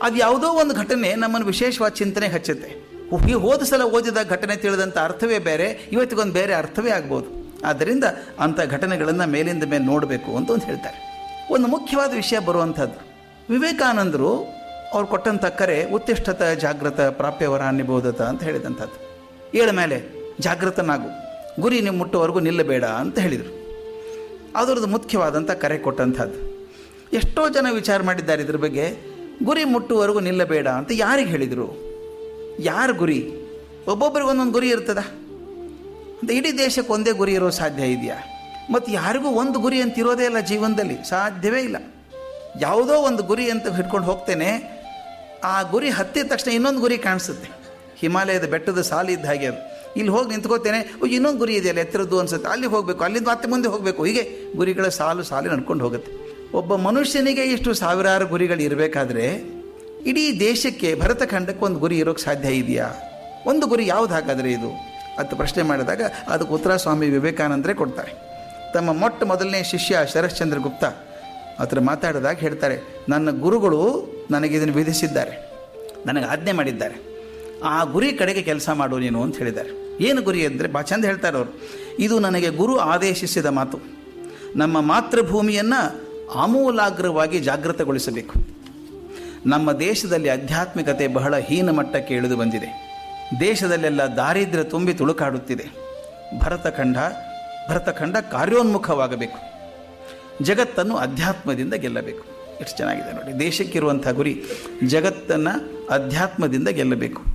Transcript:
ಅದು ಯಾವುದೋ ಒಂದು ಘಟನೆ ನಮ್ಮನ್ನು ವಿಶೇಷವಾದ ಚಿಂತನೆಗೆ ಹಚ್ಚುತ್ತೆ ಈ ಹೋದ ಸಲ ಓದಿದ ಘಟನೆ ತಿಳಿದಂಥ ಅರ್ಥವೇ ಬೇರೆ ಇವತ್ತಿಗೊಂದು ಬೇರೆ ಅರ್ಥವೇ ಆಗ್ಬೋದು ಆದ್ದರಿಂದ ಅಂಥ ಘಟನೆಗಳನ್ನು ಮೇಲಿಂದ ಮೇಲೆ ನೋಡಬೇಕು ಅಂತ ಒಂದು ಹೇಳ್ತಾರೆ ಒಂದು ಮುಖ್ಯವಾದ ವಿಷಯ ಬರುವಂಥದ್ದು ವಿವೇಕಾನಂದರು ಅವ್ರು ಕೊಟ್ಟಂಥ ಕರೆ ಉತ್ತಿಷ್ಠತ ಜಾಗೃತ ಪ್ರಾಪ್ಯವರ ನಿಬೋಧತ ಅಂತ ಹೇಳಿದಂಥದ್ದು ಏಳ ಮೇಲೆ ಜಾಗೃತನಾಗು ಗುರಿ ನೀವು ಮುಟ್ಟುವವರೆಗೂ ನಿಲ್ಲಬೇಡ ಅಂತ ಹೇಳಿದರು ಅದರದ್ದು ಮುಖ್ಯವಾದಂಥ ಕರೆ ಕೊಟ್ಟಂಥದ್ದು ಎಷ್ಟೋ ಜನ ವಿಚಾರ ಮಾಡಿದ್ದಾರೆ ಇದ್ರ ಬಗ್ಗೆ ಗುರಿ ಮುಟ್ಟುವವರೆಗೂ ನಿಲ್ಲಬೇಡ ಅಂತ ಯಾರಿಗೆ ಹೇಳಿದರು ಯಾರ ಗುರಿ ಒಬ್ಬೊಬ್ಬರಿಗೆ ಒಂದೊಂದು ಗುರಿ ಇರ್ತದ ಅಂತ ಇಡೀ ದೇಶಕ್ಕೆ ಒಂದೇ ಗುರಿ ಇರೋ ಸಾಧ್ಯ ಇದೆಯಾ ಮತ್ತು ಯಾರಿಗೂ ಒಂದು ಗುರಿ ಅಂತ ಇರೋದೇ ಇಲ್ಲ ಜೀವನದಲ್ಲಿ ಸಾಧ್ಯವೇ ಇಲ್ಲ ಯಾವುದೋ ಒಂದು ಗುರಿ ಅಂತ ಹಿಡ್ಕೊಂಡು ಹೋಗ್ತೇನೆ ಆ ಗುರಿ ಹತ್ತಿದ ತಕ್ಷಣ ಇನ್ನೊಂದು ಗುರಿ ಕಾಣಿಸುತ್ತೆ ಹಿಮಾಲಯದ ಬೆಟ್ಟದ ಸಾಲು ಇದ್ದ ಹಾಗೆ ಅದು ಇಲ್ಲಿ ಹೋಗಿ ನಿಂತ್ಕೋತೇನೆ ಓ ಇನ್ನೊಂದು ಗುರಿ ಇದೆಯಲ್ಲ ಎತ್ತರದ್ದು ಅನ್ಸುತ್ತೆ ಅಲ್ಲಿ ಹೋಗಬೇಕು ಅಲ್ಲಿಂದ ಮತ್ತೆ ಮುಂದೆ ಹೋಗಬೇಕು ಹೀಗೆ ಗುರಿಗಳ ಸಾಲು ಸಾಲು ನಡ್ಕೊಂಡು ಹೋಗುತ್ತೆ ಒಬ್ಬ ಮನುಷ್ಯನಿಗೆ ಇಷ್ಟು ಸಾವಿರಾರು ಗುರಿಗಳು ಇರಬೇಕಾದ್ರೆ ಇಡೀ ದೇಶಕ್ಕೆ ಭರತಖಂಡಕ್ಕೆ ಒಂದು ಗುರಿ ಇರೋಕ್ಕೆ ಸಾಧ್ಯ ಇದೆಯಾ ಒಂದು ಗುರಿ ಯಾವ್ದು ಹಾಗಾದರೆ ಇದು ಅಂತ ಪ್ರಶ್ನೆ ಮಾಡಿದಾಗ ಅದಕ್ಕೆ ಉತ್ತರ ಸ್ವಾಮಿ ವಿವೇಕಾನಂದರೇ ಕೊಡ್ತಾರೆ ತಮ್ಮ ಮೊಟ್ಟ ಮೊದಲನೇ ಶಿಷ್ಯ ಶರಶ್ಚಂದ್ರ ಗುಪ್ತ ಹತ್ರ ಮಾತಾಡಿದಾಗ ಹೇಳ್ತಾರೆ ನನ್ನ ಗುರುಗಳು ನನಗೆ ಇದನ್ನು ವಿಧಿಸಿದ್ದಾರೆ ನನಗೆ ಆಜ್ಞೆ ಮಾಡಿದ್ದಾರೆ ಆ ಗುರಿ ಕಡೆಗೆ ಕೆಲಸ ಮಾಡು ನೀನು ಅಂತ ಹೇಳಿದ್ದಾರೆ ಏನು ಗುರಿ ಅಂದರೆ ಬಾ ಚಂದ ಹೇಳ್ತಾರೆ ಅವರು ಇದು ನನಗೆ ಗುರು ಆದೇಶಿಸಿದ ಮಾತು ನಮ್ಮ ಮಾತೃಭೂಮಿಯನ್ನು ಆಮೂಲಾಗ್ರವಾಗಿ ಜಾಗೃತಗೊಳಿಸಬೇಕು ನಮ್ಮ ದೇಶದಲ್ಲಿ ಆಧ್ಯಾತ್ಮಿಕತೆ ಬಹಳ ಹೀನ ಮಟ್ಟಕ್ಕೆ ಇಳಿದು ಬಂದಿದೆ ದೇಶದಲ್ಲೆಲ್ಲ ದಾರಿದ್ರ್ಯ ತುಂಬಿ ತುಳುಕಾಡುತ್ತಿದೆ ಭರತಖಂಡ ಭರತಖಂಡ ಕಾರ್ಯೋನ್ಮುಖವಾಗಬೇಕು ಜಗತ್ತನ್ನು ಅಧ್ಯಾತ್ಮದಿಂದ ಗೆಲ್ಲಬೇಕು ಎಷ್ಟು ಚೆನ್ನಾಗಿದೆ ನೋಡಿ ದೇಶಕ್ಕಿರುವಂಥ ಗುರಿ ಜಗತ್ತನ್ನು ಅಧ್ಯಾತ್ಮದಿಂದ ಗೆಲ್ಲಬೇಕು